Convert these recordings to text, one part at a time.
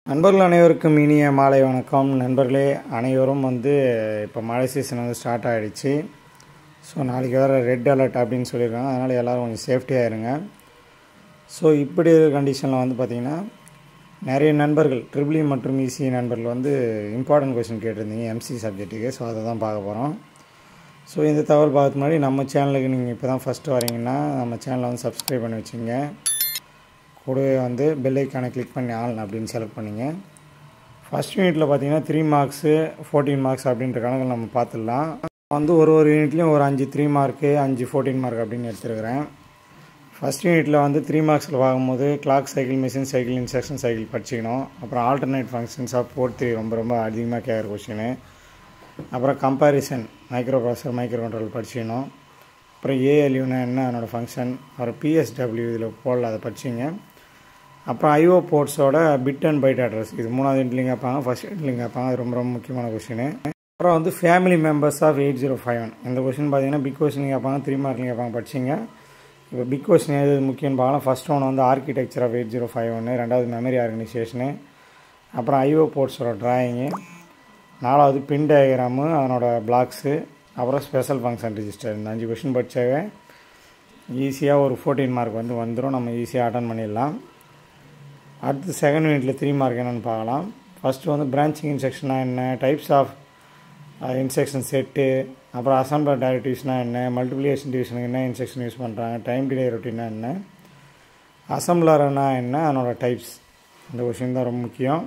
நண்பர்கள் அனைவருக்கும் இனிய மாலை வணக்கம் நண்பர்களே அனைவரும் வந்து இப்போ மழை சீசன் வந்து ஸ்டார்ட் ஆகிடுச்சு ஸோ நாளைக்கு வேறு ரெட் அலர்ட் அப்படின்னு சொல்லியிருக்காங்க அதனால் எல்லோரும் கொஞ்சம் சேஃப்டியாக இருங்க ஸோ இப்படி இருக்கிற கண்டிஷனில் வந்து பார்த்திங்கன்னா நிறைய நண்பர்கள் ட்ரிபிளி மற்றும் இசி நண்பர்கள் வந்து இம்பார்ட்டன்ட் கொஷின் கேட்டிருந்தீங்க எம்சி சப்ஜெக்ட்டுக்கு ஸோ அதை தான் பார்க்க போகிறோம் ஸோ இந்த தகவல் பார்க்கறதுக்கு முன்னாடி நம்ம சேனலுக்கு நீங்கள் இப்போ தான் ஃபஸ்ட்டு வரீங்கன்னா நம்ம சேனலை வந்து சப்ஸ்கிரைப் பண்ணி வச்சுங்க கூடவே வந்து பெல் ஐக்கானை கிளிக் பண்ணி ஆன் அப்படின்னு செலக்ட் பண்ணிங்க ஃபஸ்ட் யூனிட்டில் பார்த்தீங்கன்னா த்ரீ மார்க்ஸு ஃபோர்டீன் மார்க்ஸ் அப்படின்ற கணக்கில் நம்ம பார்த்துடலாம் வந்து ஒரு ஒரு யூனிட்லேயும் ஒரு அஞ்சு த்ரீ மார்க்கு அஞ்சு ஃபோர்டீன் மார்க் அப்படின்னு எடுத்துருக்கிறேன் ஃபஸ்ட் யூனிட்டில் வந்து த்ரீ மார்க்ஸில் பார்க்கும்போது clock cycle machine cycle instruction cycle படிச்சிக்கணும் அப்புறம் alternate functions of four three ரொம்ப ரொம்ப அதிகமாக கேட்குற கொஷினு அப்புறம் comparison microprocessor microcontroller படிச்சிக்கணும் அப்புறம் ஏஎல்யூனா என்ன அதனோட ஃபங்க்ஷன் அப்புறம் பிஎஸ்டபிள்யூ இதில் போடல அதை படிச்சிங்க அப்புறம் ஐஓ போர்ட்ஸோட பிட் அண்ட் பைட் அட்ரஸ் இது மூணாவது இன்ட்லிங் கேட்பாங்க ஃபஸ்ட் இன்ட்லிங் கேட்பாங்க அது ரொம்ப ரொம்ப முக்கியமான கொஷின் அப்புறம் வந்து family members of eight zero five one இந்த கொஷின் பார்த்தீங்கன்னா பிக் கொஷின் கேட்பாங்க த்ரீ மார்க்லையும் கேட்பாங்க படிச்சிங்க இப்போ பிக் கொஷின் எது முக்கியம்னு பார்க்கலாம் ஃபஸ்ட் ஒன் வந்து architecture of eight zero five ஒன்று ரெண்டாவது மெமரி ஆர்கனைசேஷனு அப்புறம் ஐஓ போர்ட்ஸோட ட்ராயிங்கு நாலாவது பின் டயக்ராமு அதனோட பிளாக்ஸு அப்புறம் ஸ்பெஷல் ஃபங்க்ஷன் ரிஜிஸ்டர் இந்த அஞ்சு கொஷின் படித்தாவே ஈஸியாக ஒரு ஃபோர்டீன் மார்க் வந்து வந்துடும் நம்ம ஈஸியாக அட்டன் பண்ணிடலாம் அடுத்து செகண்ட் யூனிட்டில் த்ரீ மார்க் என்னென்னு பார்க்கலாம் ஃபஸ்ட்டு வந்து பிரான்ச்சிங் இன்ஸ்ட்ரக்ஷனாக என்ன டைப்ஸ் ஆஃப் இன்ஸ்ட்ரக்ஷன் செட்டு அப்புறம் அசம்பிளர் டைரக்டிவ்ஸ்னால் என்ன மல்டிப்ளிகேஷன் டிவிஷனுக்கு என்ன இன்ஸ்ட்ரக்ஷன் யூஸ் பண்ணுறாங்க டைம் டிலே ரொட்டீனா என்ன அசம்பிளர்னா என்ன அதனோட டைப்ஸ் இந்த கொஷின் தான் ரொம்ப முக்கியம்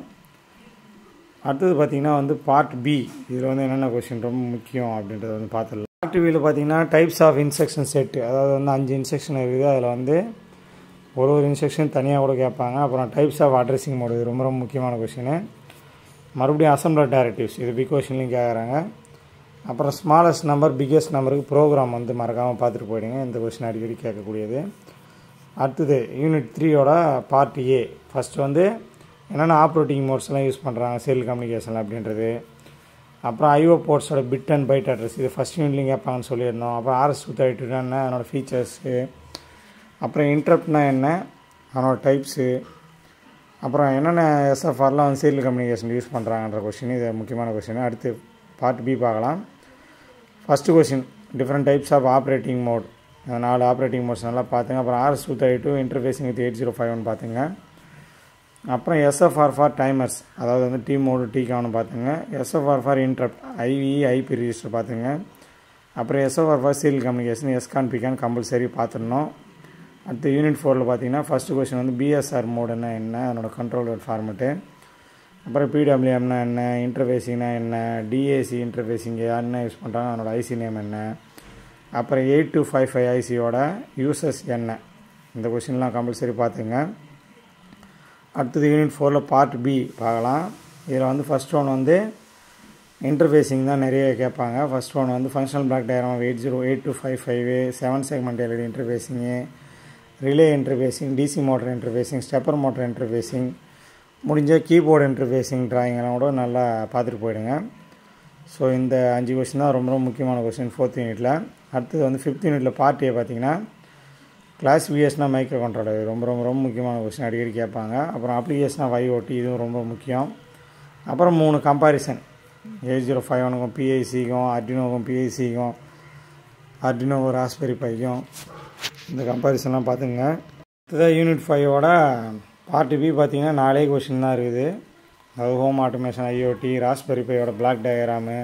அடுத்தது பார்த்திங்கன்னா வந்து பார்ட் பி இதில் வந்து என்னென்ன கொஷின் ரொம்ப முக்கியம் அப்படின்றத வந்து பார்த்துடலாம் பார்ட் பியில் பார்த்தீங்கன்னா டைப்ஸ் ஆஃப் இன்ஸ்ட்ரக்ஷன் செட்டு அதாவது வந்து அஞ்சு இன்ஸ்ட்ரக்ஷன் இருக்குது அதில் வந்து ஒரு ஒரு இன்ஸ்ட்ரக்ஷன் தனியாக கூட கேட்பாங்க அப்புறம் டைப்ஸ் ஆஃப் அட்ரஸிங் மோடு இது ரொம்ப ரொம்ப முக்கியமான கொஷினு மறுபடியும் அசம்பிளர் டைரக்டிவ்ஸ் இது பிக் கொஷின்லையும் கேட்குறாங்க அப்புறம் ஸ்மாலஸ்ட் நம்பர் பிக்கஸ்ட் நம்பருக்கு ப்ரோக்ராம் வந்து மறக்காமல் பார்த்துட்டு போயிடுங்க இந்த கொஷின் அடிக்கடி கேட்கக்கூடியது அடுத்தது யூனிட் த்ரீயோட பார்ட் ஏ ஃபஸ்ட்டு வந்து என்னென்ன ஆப்ரேட்டிங் மோட்ஸ்லாம் யூஸ் பண்ணுறாங்க செல் கம்யூனிகேஷன் அப்படின்றது அப்புறம் ஐஓ போர்ட்ஸோட பிட் அண்ட் பைட் அட்ரஸ் இது ஃபஸ்ட் யூனிட்லையும் கேட்பாங்கன்னு சொல்லியிருந்தோம் அப்புறம் ஆர்எஸ் டூ தேர்ட்டி டூ என்ன அதனோட ஃபீச்சர்ஸு அப்புறம் இன்ட்ரப்ட்னா என்ன அதனோட டைப்ஸு அப்புறம் என்னென்ன எஸ்எஃப்ஆர்லாம் வந்து சீரியல் கம்யூனிகேஷன் யூஸ் பண்ணுறாங்கன்ற கொஷின் இது முக்கியமான கொஷின் அடுத்து பார்ட் பி பார்க்கலாம் first question different types of operating mode நாலு ஆப்ரேட்டிங் மோட்ஸ் நல்லா பார்த்துங்க அப்புறம் RS two thirty two interfacing with eight zero five one பார்த்துங்க அப்புறம் எஸ்எஃப்ஆர் ஃபார் டைமர்ஸ் அதாவது வந்து டி மோடு டி காவனு பார்த்துங்க SFR for interrupt IV IP register பார்த்துங்க அப்புறம் SFR for serial communication SCON PCON compulsory பார்த்துடணும் அடுத்து யூனிட் ஃபோரில் பார்த்தீங்கன்னா ஃபஸ்ட்டு கொஸ்டின் வந்து பிஎஸ்ஆர் மோடுன்னா என்ன அதனோட கண்ட்ரோலர் ஃபார்மெட்டு அப்புறம் பிடபிள்யூஎம்னா என்ன இன்டர்ஃபேஸிங்னா என்ன டிஏசி இன்டர்ஃபேஸிங் என்ன யூஸ் பண்ணுறாங்க அதனோட ஐசி நேம் என்ன அப்புறம் எயிட் டூ ஃபைவ் ஃபைவ் ஐசியோட யூசஸ் என்ன இந்த கொஷின்லாம் கம்பல்சரி பார்த்துங்க அடுத்தது யூனிட் ஃபோரில் பார்ட் பி பார்க்கலாம் இதில் வந்து ஃபஸ்ட் ஒன் வந்து இன்டர்ஃபேஸிங் தான் நிறைய கேட்பாங்க ஃபஸ்ட் ஒன் வந்து functional block diagram eight zero eight two five five seven segment LED interfacing relay interfacing DC motor interfacing stepper motor interfacing முடிஞ்ச கீபோர்டு இன்டர்ஃபேஸிங் ட்ராயிங்கெல்லாம் கூட நல்லா பார்த்துட்டு போயிடுங்க ஸோ இந்த அஞ்சு கொஸ்டின் தான் ரொம்ப ரொம்ப முக்கியமான கொஸ்டின் ஃபோர்த் யூனிட்டில் அடுத்தது வந்து ஃபிஃப்த் யூனிட்டில் பார்ட் ஏ பார்த்தீங்கன்னா கிளாஸ் விஎஸ்னா மைக்ரோ கண்ட்ரோலர் ரொம்ப ரொம்ப ரொம்ப முக்கியமான கொஸ்டின் அடிக்கடி கேட்பாங்க அப்புறம் அப்ளிகேஷனா வைஓடி இதுவும் ரொம்ப முக்கியம் அப்புறம் மூணு கம்பாரிசன் எயிட் ஜீரோ ஃபைவ் ஒனுக்கும் பிஐசிக்கும் அர்டினோக்கும் பிஐசிக்கும் அர்டினோவோ ராஸ்பெரி பைக்கும் இந்த கம்பாரிசன்லாம் பார்த்துங்க இதுதான் யூனிட் ஃபைவோட பார்ட் பி பார்த்தீங்கன்னா நாலே கொஷின் தான் இருக்குது அது ஹோம் ஆட்டோமேஷன் ஐஓடி ராஸ்பெரி பையோட block diagram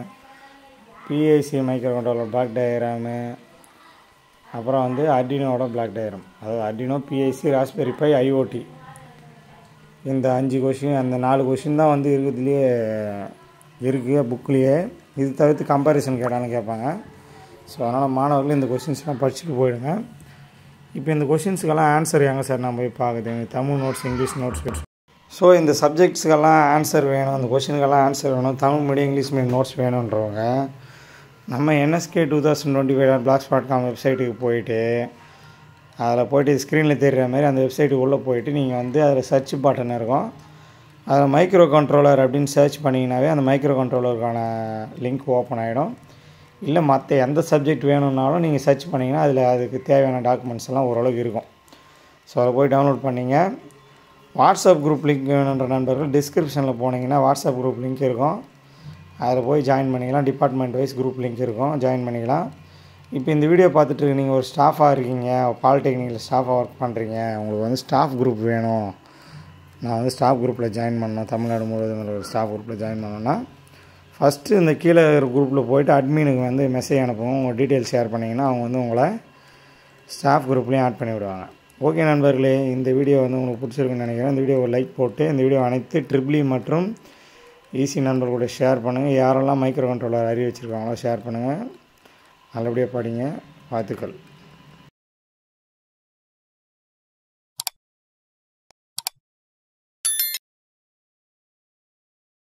PIC microcontroller block diagram அப்புறம் வந்து அர்டினோட பிளாக் டயக்ராம் அதாவது Arduino PIC Raspberry Pi IoT இந்த அஞ்சு கொஷின் அந்த நாலு கொஷின் தான் வந்து இருக்கிறதுலையே இருக்குது புக்லேயே இது தவிர்த்து கம்பாரிசன் கேட்டாலும் கேட்பாங்க ஸோ அதனால் மாணவர்கள் இந்த கொஷின்ஸ்லாம் படிச்சுட்டு போயிடுங்க இப்போ இந்த கொஷின்ஸுக்கெல்லாம் ஆன்சர் எங்கே சார் நான் போய் பார்க்குது Tamil notes English notes so இந்த சப்ஜெக்ட்ஸுக்கெல்லாம் ஆன்சர் வேணும் அந்த கொஷினுக்கெல்லாம் ஆன்சர் வேணும் Tamil medium English medium notes வேணுன்றவங்க நம்ம NSK two thousand twenty five blogspot com வெப்சைட்டுக்கு போயிட்டு அதில் போய்ட்டு ஸ்க்ரீனில் தெரிகிற மாதிரி அந்த வெப்சைட்டுக்கு உள்ளே போயிட்டு நீங்கள் வந்து அதில் சர்ச் பட்டன் இருக்கும் அதில் மைக்ரோ கண்ட்ரோலர் அப்படின்னு சர்ச் பண்ணிங்கனாவே அந்த மைக்ரோ கண்ட்ரோலருக்கான லிங்க் ஓப்பன் ஆகிடும் இல்லை மற்ற எந்த சப்ஜெக்ட் வேணும்னாலும் நீங்கள் சர்ச் பண்ணிங்கன்னா அதில் அதுக்கு தேவையான டாக்குமெண்ட்ஸ் எல்லாம் ஓரளவுக்கு இருக்கும் ஸோ அதில் போய் டவுன்லோட் பண்ணிங்க வாட்ஸ்அப் குரூப் லிங்க் வேணுன்ற நண்பர்கள் டிஸ்கிரிப்ஷனில் போனீங்கன்னா வாட்ஸ்அப் குரூப் லிங்க் இருக்கும் அதில் போய் ஜாயின் பண்ணிக்கலாம் டிபார்ட்மெண்ட் வைஸ் குரூப் லிங்க் இருக்கும் ஜாயின் பண்ணிக்கலாம் இப்போ இந்த வீடியோ பார்த்துட்டு நீங்கள் ஒரு ஸ்டாஃபாக இருக்கீங்க பாலிடெக்னிக்கில் ஸ்டாஃபாக ஒர்க் பண்ணுறீங்க உங்களுக்கு வந்து ஸ்டாஃப் குரூப் வேணும் நான் வந்து ஸ்டாஃப் குரூப்பில் ஜாயின் பண்ணணும் தமிழ்நாடு முழுவதும் உள்ள ஒரு ஸ்டாஃப் குரூப்பில் ஜாயின் பண்ணணும்னா ஃபஸ்ட்டு இந்த கீழே இருக்கிற குரூப்பில் போயிட்டு அட்மினுக்கு வந்து மெசேஜ் அனுப்புவோம் உங்கள் டீட்டெயில்ஸ் ஷேர் பண்ணிங்கன்னா அவங்க வந்து உங்களை ஸ்டாஃப் குரூப்லேயும் ஆட் பண்ணி விடுவாங்க ஓகே நண்பர்களே இந்த வீடியோ வந்து உங்களுக்கு பிடிச்சிருக்குன்னு நினைக்கிறேன் இந்த வீடியோவை லைக் போட்டு இந்த வீடியோ அனைத்து ட்ரிபிளி மற்றும் ஈஸி நண்பர்களோட ஷேர் பண்ணுங்கள் யாரெல்லாம் மைக்ரோ கண்ட்ரோலர் அறிவி வச்சுருக்காங்களோ ஷேர் பண்ணுங்கள் நல்லபடியாக படிங்க வாழ்த்துக்கள்